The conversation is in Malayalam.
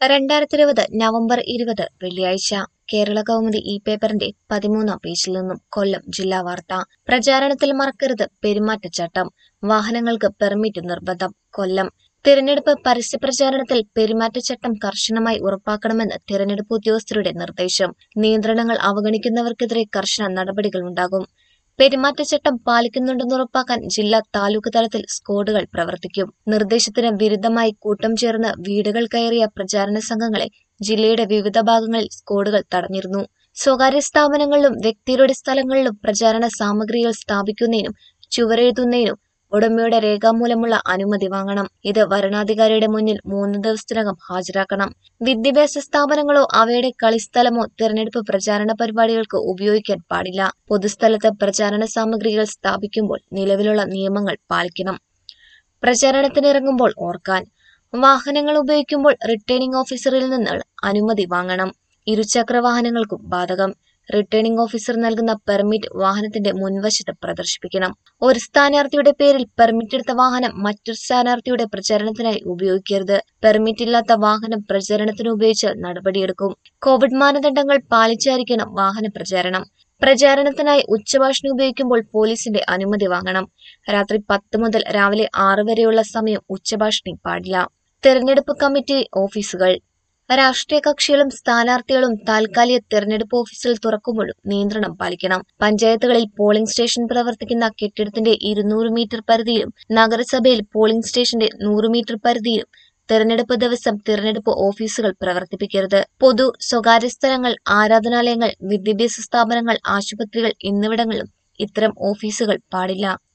രണ്ടായിരത്തി ഇരുപത് നവംബർ ഇരുപത് വെള്ളിയാഴ്ച കേരള കൗമുദി ഈ പേപ്പറിന്റെ പതിമൂന്നാം പേജിൽ നിന്നും കൊല്ലം ജില്ലാ വാർത്ത പ്രചാരണത്തിൽ മറക്കരുത് പെരുമാറ്റച്ചട്ടം വാഹനങ്ങൾക്ക് പെർമിറ്റ് നിർബന്ധം കൊല്ലം തിരഞ്ഞെടുപ്പ് പരസ്യപ്രചാരണത്തിൽ പെരുമാറ്റച്ചട്ടം കർശനമായി ഉറപ്പാക്കണമെന്ന് തിരഞ്ഞെടുപ്പ് ഉദ്യോഗസ്ഥരുടെ നിർദ്ദേശം നിയന്ത്രണങ്ങൾ അവഗണിക്കുന്നവർക്കെതിരെ കർശന നടപടികളുണ്ടാകും പെരുമാറ്റച്ചട്ടം പാലിക്കുന്നുണ്ടെന്ന് ഉറപ്പാക്കാൻ ജില്ലാ താലൂക്ക് തലത്തിൽ സ്ക്വാഡുകൾ പ്രവർത്തിക്കും നിർദ്ദേശത്തിന് വിരുദ്ധമായി കൂട്ടം ചേർന്ന് വീടുകൾ കയറിയ പ്രചാരണ സംഘങ്ങളെ ജില്ലയുടെ വിവിധ ഭാഗങ്ങളിൽ സ്ക്വാഡുകൾ തടഞ്ഞിരുന്നു സ്വകാര്യ സ്ഥാപനങ്ങളിലും വ്യക്തികളുടെ സ്ഥലങ്ങളിലും പ്രചാരണ സാമഗ്രികൾ സ്ഥാപിക്കുന്നതിനും ചുവരെഴുതുന്നതിനും ഉടമയുടെ രേഖാമൂലമുള്ള അനുമതി വാങ്ങണം ഇത് വരണാധികാരിയുടെ മുന്നിൽ മൂന്ന് ദിവസത്തിനകം ഹാജരാക്കണം വിദ്യാഭ്യാസ സ്ഥാപനങ്ങളോ അവയുടെ കളിസ്ഥലമോ തെരഞ്ഞെടുപ്പ് പ്രചാരണ പരിപാടികൾക്ക് ഉപയോഗിക്കാൻ പാടില്ല പൊതുസ്ഥലത്ത് പ്രചാരണ സാമഗ്രികൾ സ്ഥാപിക്കുമ്പോൾ നിലവിലുള്ള നിയമങ്ങൾ പാലിക്കണം പ്രചാരണത്തിനിറങ്ങുമ്പോൾ ഓർക്കാൻ വാഹനങ്ങൾ ഉപയോഗിക്കുമ്പോൾ റിട്ടേണിംഗ് ഓഫീസറിൽ നിന്ന് അനുമതി വാങ്ങണം ഇരുചക്ര വാഹനങ്ങൾക്കും ബാധകം റിട്ടേണിംഗ് ഓഫീസർ നൽകുന്ന പെർമിറ്റ് വാഹനത്തിന്റെ മുൻവശത്ത് പ്രദർശിപ്പിക്കണം ഒരു സ്ഥാനാർത്ഥിയുടെ പേരിൽ പെർമിറ്റ് എടുത്ത വാഹനം മറ്റൊരു സ്ഥാനാർത്ഥിയുടെ പ്രചരണത്തിനായി ഉപയോഗിക്കരുത് പെർമിറ്റ് ഇല്ലാത്ത വാഹനം പ്രചരണത്തിന് ഉപയോഗിച്ചാൽ നടപടിയെടുക്കും കോവിഡ് മാനദണ്ഡങ്ങൾ പാലിച്ചായിരിക്കണം വാഹന പ്രചാരണം പ്രചാരണത്തിനായി ഉച്ചഭാഷണി ഉപയോഗിക്കുമ്പോൾ പോലീസിന്റെ അനുമതി വാങ്ങണം രാത്രി പത്ത് മുതൽ രാവിലെ ആറ് വരെയുള്ള സമയം ഉച്ചഭാഷണി പാടില്ല തെരഞ്ഞെടുപ്പ് കമ്മിറ്റി ഓഫീസുകൾ രാഷ്ട്രീയ കക്ഷികളും സ്ഥാനാർത്ഥികളും താൽക്കാലിക തെരഞ്ഞെടുപ്പ് ഓഫീസിൽ തുറക്കുമ്പോഴും നിയന്ത്രണം പാലിക്കണം പഞ്ചായത്തുകളിൽ പോളിംഗ് സ്റ്റേഷൻ പ്രവർത്തിക്കുന്ന കെട്ടിടത്തിന്റെ ഇരുന്നൂറ് മീറ്റർ പരിധിയിലും നഗരസഭയിൽ പോളിംഗ് സ്റ്റേഷന്റെ നൂറ് മീറ്റർ പരിധിയിലും തെരഞ്ഞെടുപ്പ് ദിവസം തിരഞ്ഞെടുപ്പ് ഓഫീസുകൾ പ്രവർത്തിപ്പിക്കരുത് പൊതു സ്വകാര്യ സ്ഥലങ്ങൾ ആരാധനാലയങ്ങൾ വിദ്യാഭ്യാസ സ്ഥാപനങ്ങൾ ആശുപത്രികൾ എന്നിവിടങ്ങളിലും ഇത്തരം ഓഫീസുകൾ പാടില്ല